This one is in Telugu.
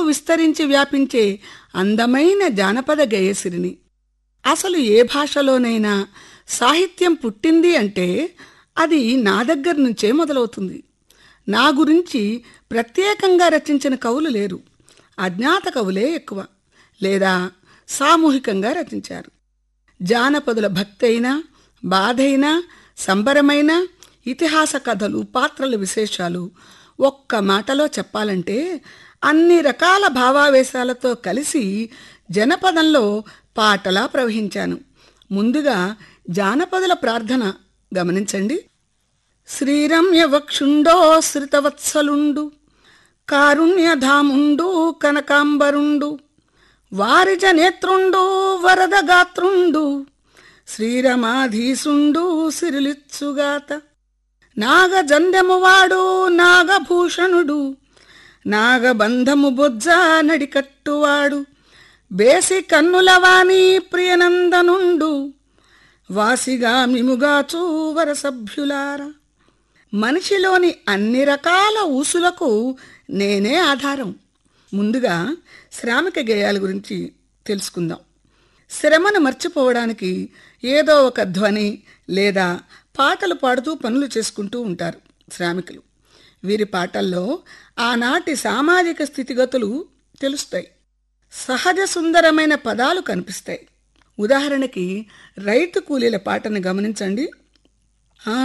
విస్తరించి వ్యాపించే అందమైన జానపద గేయసిరిని అసలు ఏ భాషలోనైనా సాహిత్యం పుట్టింది అంటే అది నా దగ్గర నుంచే మొదలవుతుంది నా గురించి ప్రత్యేకంగా రచించిన కవులు లేరు అజ్ఞాత కవులే ఎక్కువ లేదా సామూహికంగా రచించారు జానపదుల భక్తైనా బాధైనా సంబరమైన ఇతిహాస కథలు పాత్రల విశేషాలు ఒక్క మాటలో చెప్పాలంటే అన్ని రకాల భావావేశాలతో కలిసి జనపదంలో పాటలా ప్రవహించాను ముందుగా జానపదుల ప్రార్థన గమనించండి శ్రీరమ్యవక్షుండో శ్రితవత్సలుండు కారుణ్యధాముండు కనకాంబరుండు వారిజ నేత్రుండు వరద గాత్రుండు శ్రీరమాధీసుండు సిరిలిచ్చుగాత నాగజందెమువాడు నాగభూషణుడు నాగబంధము బొజ్జ నడికట్టువాడు బేసి కన్నులవాణి ప్రియనందనుండు వాసిగా మిముగాచూ వరసభ్యులారా మనిషిలోని అన్ని రకాల ఊసులకు నేనే ఆధారం ముందుగా శ్రామిక గేయాల గురించి తెలుసుకుందాం శ్రమను మర్చిపోవడానికి ఏదో ఒక ధ్వని లేదా పాటలు పాడుతూ పనులు చేసుకుంటూ ఉంటారు శ్రామికులు వీరి పాటల్లో ఆనాటి సామాజిక స్థితిగతులు తెలుస్తాయి సహజ సుందరమైన పదాలు కనిపిస్తాయి ఉదాహరణకి రైతు కూలీల పాటను గమనించండి